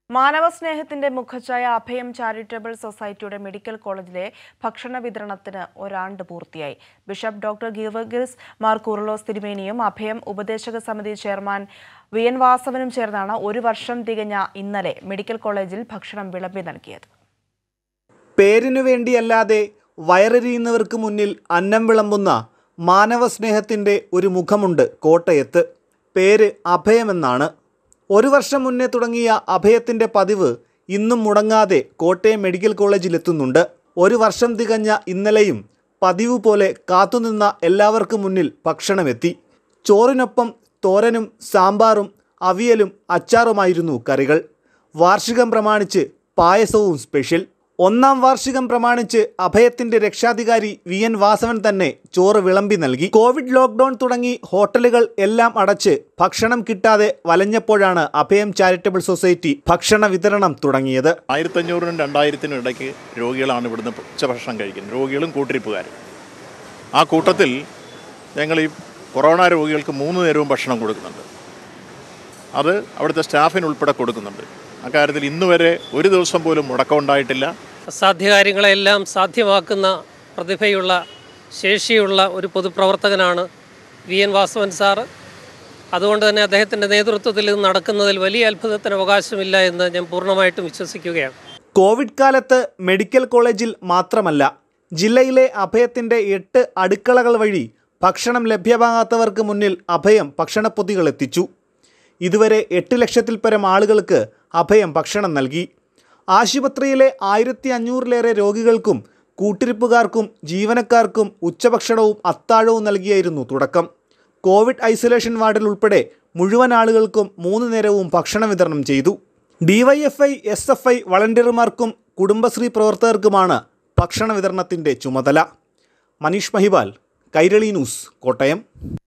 മാനവസ്നേഹത്തിന്റെ മുഖച്ഛായ അഭയം ചാരിറ്റബിൾ സൊസൈറ്റിയുടെ മെഡിക്കൽ കോളേജിലെ ഭക്ഷണ വിതരണത്തിന് ഒരാണ്ട് പൂർത്തിയായി ബിഷപ്പ് ഡോക്ടർ ഗീവർഗിസ് മാർ കുർലോസ് തിരുമേനിയും അഭയം ഉപദേശക സമിതി ചെയർമാൻ വി എൻ വാസവനും ചേർന്നാണ് ഒരു വർഷം തികഞ്ഞ ഇന്നലെ മെഡിക്കൽ കോളേജിൽ ഭക്ഷണം വിളമ്പി നൽകിയത് പേരിനു വേണ്ടിയല്ലാതെ വയറെരിയുന്നവർക്ക് മുന്നിൽ അന്നം വിളമ്പുന്ന മാനവസ്നേഹത്തിൻ്റെ ഒരു മുഖമുണ്ട് കോട്ടയത്ത് പേര് അഭയമെന്നാണ് ഒരു വർഷം മുന്നേ തുടങ്ങിയ അഭയത്തിൻ്റെ പതിവ് ഇന്നും മുടങ്ങാതെ കോട്ടയം മെഡിക്കൽ കോളേജിലെത്തുന്നുണ്ട് ഒരു വർഷം തികഞ്ഞ ഇന്നലെയും പതിവ് പോലെ കാത്തുനിന്ന എല്ലാവർക്കും മുന്നിൽ ഭക്ഷണമെത്തി ചോറിനൊപ്പം തോരനും സാമ്പാറും അവിയലും അച്ചാറുമായിരുന്നു കറികൾ വാർഷികം പ്രമാണിച്ച് പായസവും സ്പെഷ്യൽ ഒന്നാം വാർഷികം പ്രമാണിച്ച് അഭയത്തിന്റെ രക്ഷാധികാരി വി എൻ വാസവൻ തന്നെ ചോറ് വിളമ്പി നൽകി കോവിഡ് ലോക്ക്ഡൌൺ തുടങ്ങി ഹോട്ടലുകൾ എല്ലാം അടച്ച് ഭക്ഷണം കിട്ടാതെ വലഞ്ഞപ്പോഴാണ് അഭയം ചാരിറ്റബിൾ സൊസൈറ്റി ഭക്ഷണ വിതരണം തുടങ്ങിയത് ആയിരത്തഞ്ഞൂറിനും രണ്ടായിരത്തിനും ഇടയ്ക്ക് രോഗികളാണ് ഇവിടുന്ന് ഉച്ചഭക്ഷണം കഴിക്കുന്നത് രോഗികളും കൂട്ടിരിപ്പുകാരും ആ കൂട്ടത്തിൽ ഞങ്ങൾ ഈ കൊറോണ രോഗികൾക്ക് മൂന്ന് നേരവും ഭക്ഷണം കൊടുക്കുന്നുണ്ട് അത് അവിടുത്തെ സ്റ്റാഫിന് ഉൾപ്പെടെ കൊടുക്കുന്നുണ്ട് അക്കാര്യത്തിൽ ഇന്ന് വരെ ഒരു ദിവസം പോലും മുടക്കമുണ്ടായിട്ടില്ല അസാധ്യകാര്യങ്ങളെല്ലാം സാധ്യമാക്കുന്ന പ്രതിഭയുള്ള ശേഷിയുള്ള ഒരു പൊതുപ്രവർത്തകനാണ് വി എൻ വാസവൻ സാറ് അതുകൊണ്ട് തന്നെ അദ്ദേഹത്തിൻ്റെ നേതൃത്വത്തിൽ ഇത് നടക്കുന്നതിൽ വലിയ അത്ഭുതത്തിന് അവകാശമില്ല എന്ന് ഞാൻ പൂർണ്ണമായിട്ടും വിശ്വസിക്കുകയാണ് കോവിഡ് കാലത്ത് മെഡിക്കൽ കോളേജിൽ മാത്രമല്ല ജില്ലയിലെ അഭയത്തിന്റെ എട്ട് അടുക്കളകൾ വഴി ഭക്ഷണം ലഭ്യമാകാത്തവർക്ക് മുന്നിൽ അഭയം ഭക്ഷണപ്പൊതികൾ എത്തിച്ചു ഇതുവരെ എട്ട് ലക്ഷത്തിൽ പരം ആളുകൾക്ക് അഭയം ഭക്ഷണം നൽകി ആശുപത്രിയിലെ ആയിരത്തി അഞ്ഞൂറിലേറെ രോഗികൾക്കും കൂട്ടിരിപ്പുകാർക്കും ജീവനക്കാർക്കും ഉച്ചഭക്ഷണവും അത്താഴവും നൽകിയായിരുന്നു തുടക്കം കോവിഡ് ഐസൊലേഷൻ വാർഡിൽ ഉൾപ്പെടെ മുഴുവൻ ആളുകൾക്കും മൂന്ന് നേരവും ഭക്ഷണ വിതരണം ചെയ്തു ഡിവൈഎഫ്ഐ എസ് എഫ് ഐ വളണ്ടിയർമാർക്കും കുടുംബശ്രീ പ്രവർത്തകർക്കുമാണ് ഭക്ഷണ വിതരണത്തിൻ്റെ ചുമതല മനീഷ് മഹിവാൽ കൈരളി ന്യൂസ് കോട്ടയം